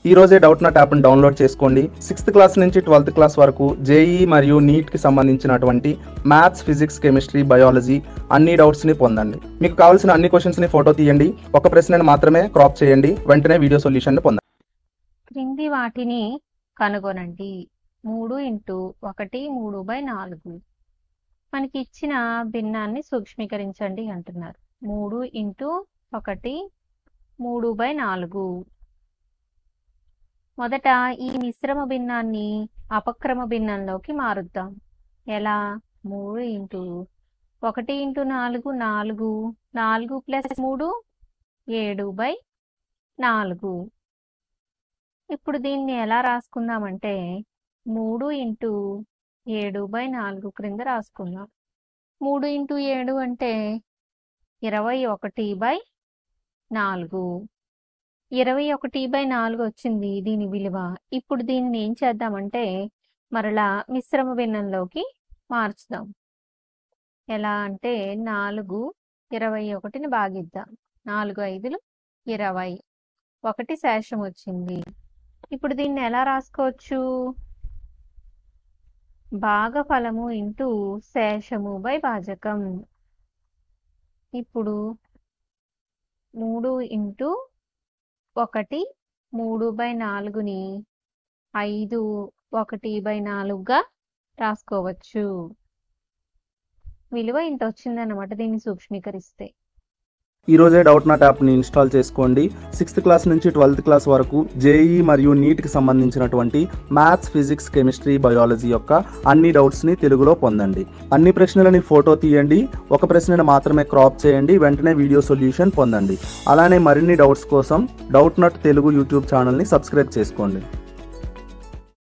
ఈ రోజే Doubtnut యాప్ని డౌన్లోడ్ చేసుకోండి సిక్స్త్ క్లాస్ నుంచి ట్వెల్త్ క్లాస్ వరకు జేఈ మరియు నీట్కి సంబంధించినటువంటి మ్యాథ్స్ ఫిజిక్స్ కెమిస్ట్రీ బయాలజీ అన్ని డౌట్స్ని పొందండి మీకు కావాల్సిన అన్ని క్వశ్చన్స్ని ఫోటో తీయండి ఒక ప్రశ్నను మాత్రమే క్రాప్ చేయండి వెంటనే వీడియో సొల్యూషన్ పొందండి క్రింది వాటిని కనుగొనండి మూడు ఇంటూ ఒకటి మూడు బై నాలుగు మనకి ఇచ్చిన భిన్నాన్ని సూక్ష్మీకరించండి అంటున్నారు మూడు ఇంటూ ఒకటి మూడు బై నాలుగు మొదట ఈ మిశ్రమ భిన్నాన్ని అపక్రమ భిన్నంలోకి మారుద్దాం ఎలా మూడు ఇంటూ ఒకటి ఇంటూ నాలుగు నాలుగు నాలుగు ప్లస్ మూడు ఏడు బై నాలుగు ఇప్పుడు దీన్ని ఎలా రాసుకుందామంటే మూడు ఇంటూ ఏడు బై నాలుగు క్రింద రాసుకుందాం మూడు ఇంటూ ఏడు అంటే ఇరవై ఒకటి బై నాలుగు ఇరవై ఒకటి బై నాలుగు వచ్చింది దీని విలువ ఇప్పుడు దీన్ని ఏం చేద్దామంటే మరలా మిశ్రమ భిన్నంలోకి మార్చుదాం ఎలా అంటే నాలుగు ఇరవై ఒకటిని భాగిద్దాం నాలుగు ఐదులు ఇరవై ఒకటి శేషం వచ్చింది ఇప్పుడు దీన్ని ఎలా రాసుకోవచ్చు భాగఫలము ఇంటూ శేషము బై భాజకం ఇప్పుడు మూడు ఇంటూ ఒకటి మూడు బై నాలుగుని ఐదు ఒకటి బై నాలుగుగా రాసుకోవచ్చు విలువ ఇంత వచ్చిందన్నమాట దీన్ని సూక్ష్మీకరిస్తే ఈ రోజే డౌట్ నాట్ యాప్ని ఇన్స్టాల్ చేసుకోండి సిక్స్త్ క్లాస్ నుంచి ట్వెల్త్ క్లాస్ వరకు జేఈ మరియు నీట్కి సంబంధించినటువంటి మ్యాథ్స్ ఫిజిక్స్ కెమిస్ట్రీ బయాలజీ యొక్క అన్ని డౌట్స్ని తెలుగులో పొందండి అన్ని ప్రశ్నలని ఫోటో తీయండి ఒక ప్రశ్నను మాత్రమే క్రాప్ చేయండి వెంటనే వీడియో సొల్యూషన్ పొందండి అలానే మరిన్ని డౌట్స్ కోసం డౌట్ నాట్ తెలుగు యూట్యూబ్ ఛానల్ని సబ్స్క్రైబ్ చేసుకోండి